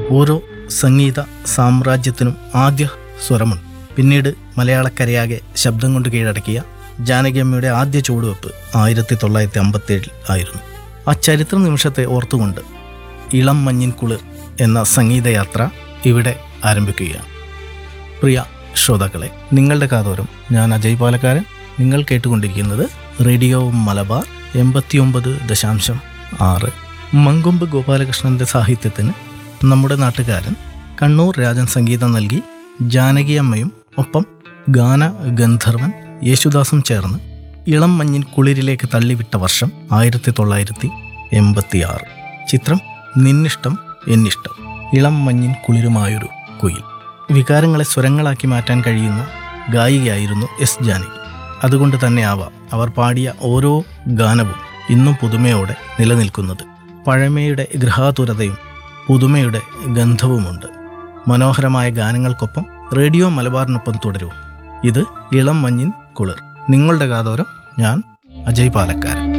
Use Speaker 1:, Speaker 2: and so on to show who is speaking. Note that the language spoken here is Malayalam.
Speaker 1: ഓരോ സംഗീത സാമ്രാജ്യത്തിനും ആദ്യ സ്വരമുണ്ട് പിന്നീട് മലയാളക്കരയാകെ ശബ്ദം കൊണ്ട് കീഴടക്കിയ ജാനകിയമ്മയുടെ ആദ്യ ചുവടുവെപ്പ് ആയിരത്തി തൊള്ളായിരത്തി അമ്പത്തേഴിൽ ആയിരുന്നു ആ ചരിത്ര നിമിഷത്തെ ഓർത്തുകൊണ്ട് ഇളം മഞ്ഞിൻ കുളിർ എന്ന സംഗീതയാത്ര ഇവിടെ ആരംഭിക്കുകയാണ് പ്രിയ ശ്രോതാക്കളെ നിങ്ങളുടെ കാതോരം ഞാൻ അജയ് പാലക്കാരൻ നിങ്ങൾ കേട്ടുകൊണ്ടിരിക്കുന്നത് റേഡിയോ മലബാർ എൺപത്തിയൊമ്പത് ദശാംശം ആറ് മങ്കൊമ്പ് ഗോപാലകൃഷ്ണന്റെ സാഹിത്യത്തിന് നമ്മുടെ നാട്ടുകാരൻ കണ്ണൂർ രാജൻ സംഗീതം നൽകി ജാനകിയമ്മയും ഒപ്പം ഗാന ഗന്ധർവൻ യേശുദാസും ചേർന്ന് ഇളം മഞ്ഞിൻ കുളിരിലേക്ക് തള്ളിവിട്ട വർഷം ആയിരത്തി തൊള്ളായിരത്തി എൺപത്തിയാറ് ചിത്രം നിന്നിഷ്ടം എന്നിഷ്ടം ഇളം മഞ്ഞിൻ കുളിരുമായൊരു കുയിൽ വികാരങ്ങളെ സ്വരങ്ങളാക്കി മാറ്റാൻ കഴിയുന്ന ഗായികയായിരുന്നു എസ് ജാനകി അതുകൊണ്ട് തന്നെ ആവാം അവർ പാടിയ ഓരോ ഗാനവും ഇന്നും പുതുമയോടെ നിലനിൽക്കുന്നത് പഴമയുടെ ഗൃഹാതുരതയും പുതുമയുടെ ഗന്ധവുമുണ്ട് മനോഹരമായ ഗാനങ്ങൾക്കൊപ്പം റേഡിയോ മലബാറിനൊപ്പം തുടരൂ ഇത് ഇളം മഞ്ഞിൻ കുളിർ നിങ്ങളുടെ കാതോരം ഞാൻ അജയ് പാലക്കാരൻ